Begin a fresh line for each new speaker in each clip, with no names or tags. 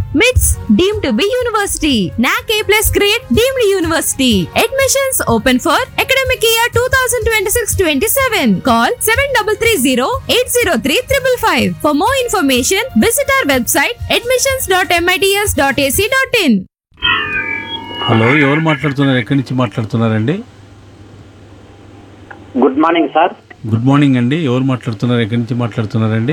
MITS deemed to be university. NAC A plus grade deemed university. Admissions open for academic year 2026-27. Call 7330-803-555. For more information, visit our website admissions.mits.ac.in.
Hello ఎవరు మాట్లాడుతున్నారు ఎక్కడి నుంచి మాట్లాడుతున్నారండి
good morning sir
good morning అండి ఎవరు మాట్లాడుతున్నారు ఎక్కడి నుంచి మాట్లాడుతున్నారండి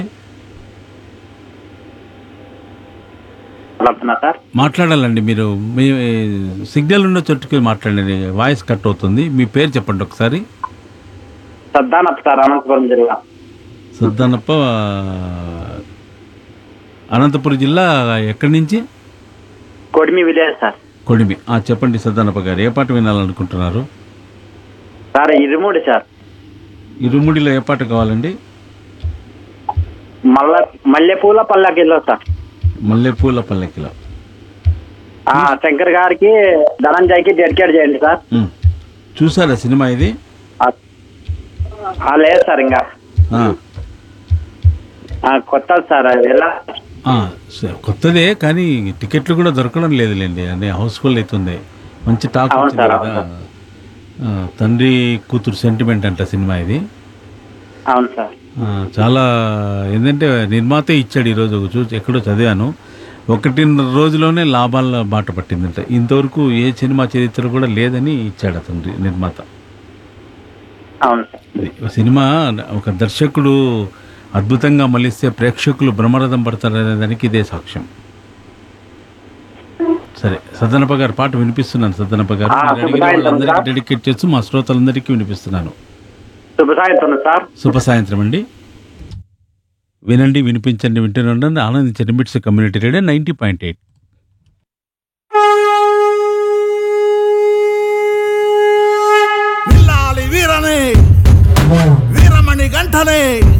మాట్లాడుతున్నా సార్
మాట్లాడాలండి మీరు మీ సిగ్నల్ ఉన్న చోటుకి మాట్లాడండి వాయిస్ కట్ అవుతుంది మీ పేరు చెప్పండి ఒకసారి
సద్దానప్ప సార్ అనంతపురం జిల్లా
సద్దనప్ప అనంతపురం జిల్లా ఎక్కడి నుంచి
కొడిమి విలేజ్ సార్
కొడిమి ఆ, చెప్పండి సద్దనప్ప గారు ఏ పాట వినాలనుకుంటున్నారు
సార్ ఇరుముడి సార్
ఇరుముడిలో ఏ పాట కావాలండి
మల్ల మల్లెపూల పల్లకిలో సార్
మల్లెపూల పల్లెకిలో
ఆ, శంకర్ గారికి ధనంజయ్కి డెడికేట్ చేయండి సార్
ఉమ్. చూసారా సినిమా ఇది
ఆ, ఆ, లేదు సార్ ఇంకా
ఆ.
ఆ, కొత్త సార్ అది ఎలా
ఆ, స- కొత్తదే కానీ టికెట్లు కూడా దొరకడం లేదులేండి అనే హౌస్ఫుల్ అవుతుంది మంచి టాక్
అవును
వచ్చింది
సార్,
కదా
అవును
ఆ, తండ్రి కూతురు సెంటిమెంట్ అంట సినిమా ఇది
అవును సార్
ఆ, చాలా ఏంటంటే నిర్మాతే ఇచ్చాడు ఈరోజు ఒక చూసి ఎక్కడో చదివాను ఒకటిన్నర రోజులోనే లాభాల బాట పట్టిందంట ఇంతవరకు ఏ సినిమా చరిత్ర కూడా లేదని ఇచ్చాడు అతను నిర్మాత
అవును సార్
ఇది సినిమా ఒక దర్శకుడు అద్భుతంగా మలిస్తే ప్రేక్షకులు బ్రహ్మరథం పడతారనే దానికి ఇదే సాక్ష్యం సరే సద్దనప్ప గారు పాట వినిపిస్తున్నాను సద్దనప్ప గారు
ఆ,
మీరు అడిగిన
శుభసాయంత్రం
వాళ్ళందరికీ
సార్.
డెడికేట్ చేస్తూ మా శ్రోతలందరికీ వినిపిస్తున్నాను
శుభ సాయంత్రం సార్
శుభ సాయంత్రం అండి వినండి వినిపించండి వింటూనే ఉండండి ఆనందించండి MITS community radio ninety point eight
విల్లాలి వీరనే వీరమణి గంటనే